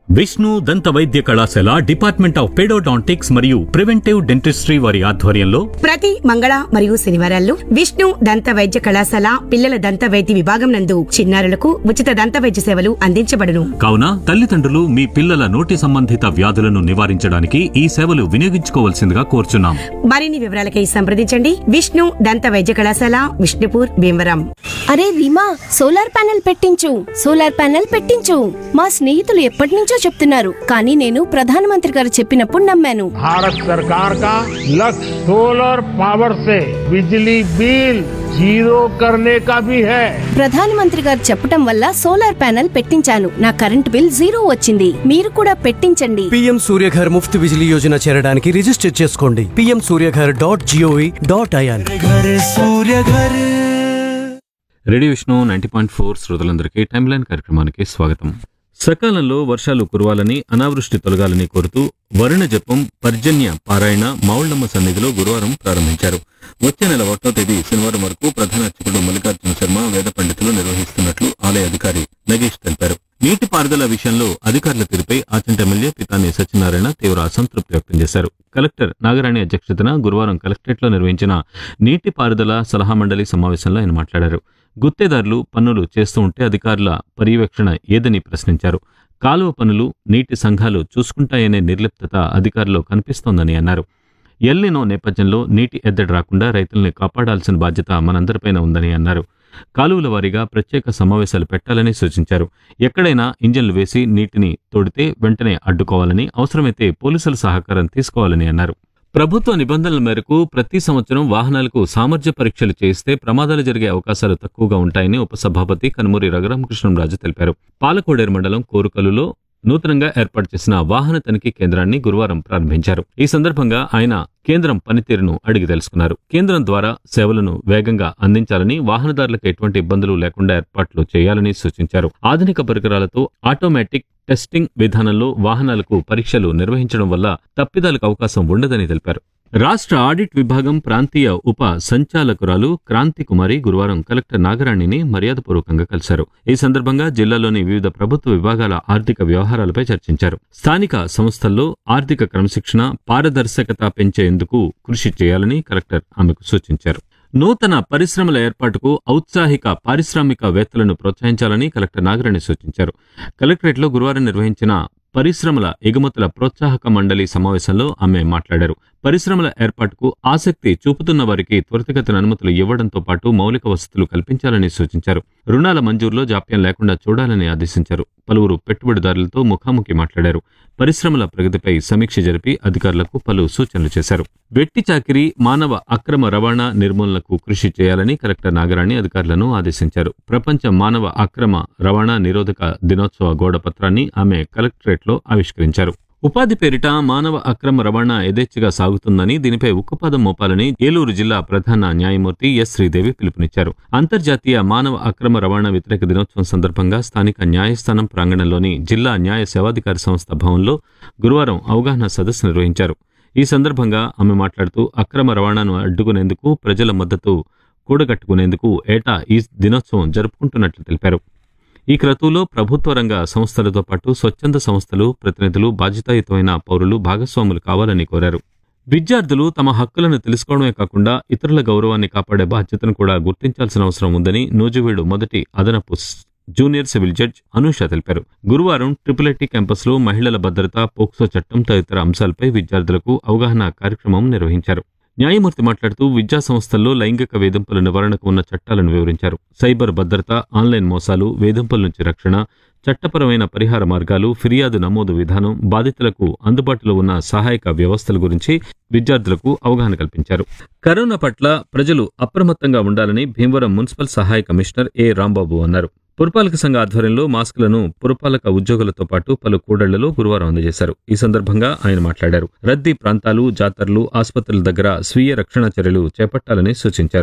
విష్ణు దంత వైద్య కళాశాల డిపార్ట్మెంట్ ఆఫ్ పెడోడాంటిక్స్ మరియు ప్రివెంటివ్ డెంటిస్ట్రీ వారి ఆధ్వర్యంలో ప్రతి మంగళ మరియు శనివారాల్లో విష్ణు దంత వైద్య కళాశాల పిల్లల దంత వైద్య విభాగం నందు చిన్నారులకు ఉచిత దంత వైద్య సేవలు అందించబడును కావున తల్లిదండ్రులు మీ పిల్లల నోటి సంబంధిత వ్యాధులను నివారించడానికి ఈ సేవలు వినియోగించుకోవాల్సిందిగా కోరుచున్నాం మరిన్ని వివరాలకై సంప్రదించండి విష్ణు దంత వైద్య కళాశాల విష్ణుపూర్ భీమవరం అరే రీమా సోలార్ ప్యానెల్ పెట్టించు సోలార్ ప్యానెల్ పెట్టించు మా స్నేహితులు ఎప్పటి నుంచో చెప్తున్నారు కానీ నేను ప్రధానమంత్రి గారు చెప్పినప్పుడు నమ్మాను भारत सरकार का लक्ष्य सोलर पावर से बिजली बिल जीरो करने का भी है ప్రధానమంత్రి గారు చెప్పటం వల్ల సోలార్ ప్యానెల్ పెట్టించాను నా కరెంట్ బిల్ జీరో వచ్చింది మీరు కూడా పెట్టించండి పీఎం సూర్యఘర్ ముఫ్త్ బిజిలీ యోజన చేరడానికి రిజిస్టర్ చేసుకోండి PM Suryaghar dot GOV dot IN radio Vishnu ninety point four శ్రోతలందరికీ టైమ్ లైన్ కార్యక్రమానికి స్వాగతం సకాలంలో వర్షాలు కురవాలని అనావృష్టి తొలగాలని కోరుతూ వరుణ జపం పర్జన్య పారాయణ మౌళ్ళమ్మ సన్నిధిలో గురువారం ప్రారంభించారు వచ్చే నెల ఒకటో తేదీ శనివారం వరకు ప్రధాన అర్చకుడు మల్లికార్జున శర్మ వేద పండితులు నిర్వహిస్తున్నట్లు ఆలయ అధికారి నగేష్ తెలిపారు నీటిపారుదల విషయంలో అధికారుల తీరుపై ఆచంట ఎమ్మెల్యే పితాని సత్యనారాయణ తీవ్ర అసంతృప్తి వ్యక్తం చేశారు కలెక్టర్ నాగరాణి అధ్యక్షతన గురువారం కలెక్టరేట్లో నిర్వహించిన నీటిపారుదల సలహా మండలి సమావేశంలో ఆయన మాట్లాడారు గుత్తేదారులు పన్నులు చేస్తూ ఉంటే అధికారుల పర్యవేక్షణ ఏదని ప్రశ్నించారు కాలువ పనులు నీటి సంఘాలు చూసుకుంటాయనే నిర్లిప్తత అధికారుల్లో కనిపిస్తోందని అన్నారు ఎల్నినో నేపథ్యంలో నీటి ఎద్దడి రాకుండా రైతుల్ని కాపాడాల్సిన బాధ్యత మనందరిపైన ఉందని అన్నారు కాలువల వారీగా ప్రత్యేక సమావేశాలు పెట్టాలని సూచించారు ఎక్కడైనా ఇంజన్లు వేసి నీటిని తోడితే వెంటనే అడ్డుకోవాలని అవసరమైతే పోలీసుల సహకారం తీసుకోవాలని అన్నారు ప్రభుత్వ నిబంధనల మేరకు ప్రతి సంవత్సరం వాహనాలకు సామర్థ్య పరీక్షలు చేయిస్తే ప్రమాదాలు జరిగే అవకాశాలు తక్కువగా ఉంటాయని ఉపసభాపతి కనుమూరి రఘురామకృష్ణంరాజు తెలిపారు పాలకోడేరు మండలం కోరుకలులో నూతనంగా ఏర్పాటు చేసిన వాహన తనిఖీ కేంద్రాన్ని గురువారం ప్రారంభించారు ఈ సందర్భంగా ఆయన కేంద్రం పనితీరును అడిగి తెలుసుకున్నారు కేంద్రం ద్వారా సేవలను వేగంగా అందించాలని వాహనదారులకు ఎటువంటి ఇబ్బందులు లేకుండా ఏర్పాట్లు చేయాలని సూచించారు ఆధునిక పరికరాలతో ఆటోమేటిక్ టెస్టింగ్ విధానంలో వాహనాలకు పరీక్షలు నిర్వహించడం వల్ల తప్పిదాలకు అవకాశం ఉండదని తెలిపారు రాష్ట్ర ఆడిట్ విభాగం ప్రాంతీయ ఉప సంచాలకురాలు క్రాంతి కుమారి గురువారం కలెక్టర్ నాగరాణిని మర్యాదపూర్వకంగా కలిశారు ఈ సందర్భంగా జిల్లాలోని వివిధ ప్రభుత్వ విభాగాల ఆర్థిక వ్యవహారాలపై చర్చించారు స్థానిక సంస్థల్లో ఆర్థిక క్రమశిక్షణ పారదర్శకత పెంచేందుకు కృషి చేయాలని కలెక్టర్ ఆమెకు సూచించారు నూతన పరిశ్రమల ఏర్పాటుకు ఔత్సాహిక పారిశ్రామికవేత్తలను ప్రోత్సహించాలని కలెక్టర్ నాగరాణి సూచించారు కలెక్టరేట్లో గురువారం నిర్వహించిన పరిశ్రమల ఎగుమతుల ప్రోత్సాహక మండలి సమావేశంలో ఆమె మాట్లాడారు పరిశ్రమల ఏర్పాటుకు ఆసక్తి చూపుతున్న వారికి త్వరితగతిన అనుమతులు ఇవ్వడంతో పాటు మౌలిక వసతులు కల్పించాలని సూచించారు రుణాల మంజూరులో జాప్యం లేకుండా చూడాలని ఆదేశించారు పలువురు పెట్టుబడిదారులతో ముఖాముఖి మాట్లాడారు పరిశ్రమల ప్రగతిపై సమీక్ష జరిపి అధికారులకు పలు సూచనలు చేశారు వెట్టి చాకిరీ మానవ అక్రమ రవాణా నిర్మూలనకు కృషి చేయాలని కలెక్టర్ నాగరాణి అధికారులను ఆదేశించారు ప్రపంచ మానవ అక్రమ రవాణా నిరోధక దినోత్సవ గోడపత్రాన్ని ఆమె కలెక్టరేట్లో ఆవిష్కరించారు ఉపాధి పేరిట మానవ అక్రమ రవాణా యథేచ్ఛగా సాగుతుందని దీనిపై ఉక్కుపాదం మోపాలని ఏలూరు జిల్లా ప్రధాన న్యాయమూర్తి ఎస్ శ్రీదేవి పిలుపునిచ్చారు అంతర్జాతీయ మానవ అక్రమ రవాణా వ్యతిరేక దినోత్సవం సందర్భంగా స్థానిక న్యాయస్థానం ప్రాంగణంలోని జిల్లా న్యాయ సేవాధికారి సంస్థ భవన్లో గురువారం అవగాహన సదస్సు నిర్వహించారు ఈ సందర్భంగా ఆమె మాట్లాడుతూ అక్రమ రవాణాను అడ్డుకునేందుకు ప్రజల మద్దతు కూడగట్టుకునేందుకు ఏటా ఈ దినోత్సవం జరుపుకుంటున్నట్లు తెలిపారు ఈ క్రతువులో ప్రభుత్వ రంగ సంస్థలతో పాటు స్వచ్ఛంద సంస్థలు ప్రతినిధులు బాధ్యతాయుతమైన పౌరులు భాగస్వాములు కావాలని కోరారు విద్యార్థులు తమ హక్కులను తెలుసుకోవడమే కాకుండా ఇతరుల గౌరవాన్ని కాపాడే బాధ్యతను కూడా గుర్తించాల్సిన అవసరం ఉందని నూజివీడు మొదటి అదనపు స్- జూనియర్ సివిల్ జడ్జ్ అనూష తెలిపారు గురువారం ట్రిపుల్ ఐటీ క్యాంపస్లో మహిళల భద్రత పోక్సో చట్టం తదితర అంశాలపై విద్యార్థులకు అవగాహన కార్యక్రమం నిర్వహించారు న్యాయమూర్తి మాట్లాడుతూ విద్యా సంస్థల్లో లైంగిక వేధింపుల నివారణకు ఉన్న చట్టాలను వివరించారు సైబర్ భద్రత ఆన్లైన్ మోసాలు వేధింపుల నుంచి రక్షణ చట్టపరమైన పరిహార మార్గాలు ఫిర్యాదు నమోదు విధానం బాధితులకు అందుబాటులో ఉన్న సహాయక వ్యవస్థల గురించి విద్యార్థులకు అవగాహన కల్పించారు కరోనా పట్ల ప్రజలు అప్రమత్తంగా ఉండాలని భీమవరం మున్సిపల్ సహాయ కమిషనర్ ఏ రాంబాబు అన్నారు పురపాలక సంఘ ఆధ్వర్యంలో మాస్కులను పురపాలక ఉద్యోగులతో పాటు పలు కూడళ్లలో గురువారం అందజేశారు ఈ సందర్భంగా ఆయన మాట్లాడారు రద్దీ ప్రాంతాలు జాతరలు ఆసుపత్రుల దగ్గర స్వీయ రక్షణ చర్యలు చేపట్టాలని సూచించారు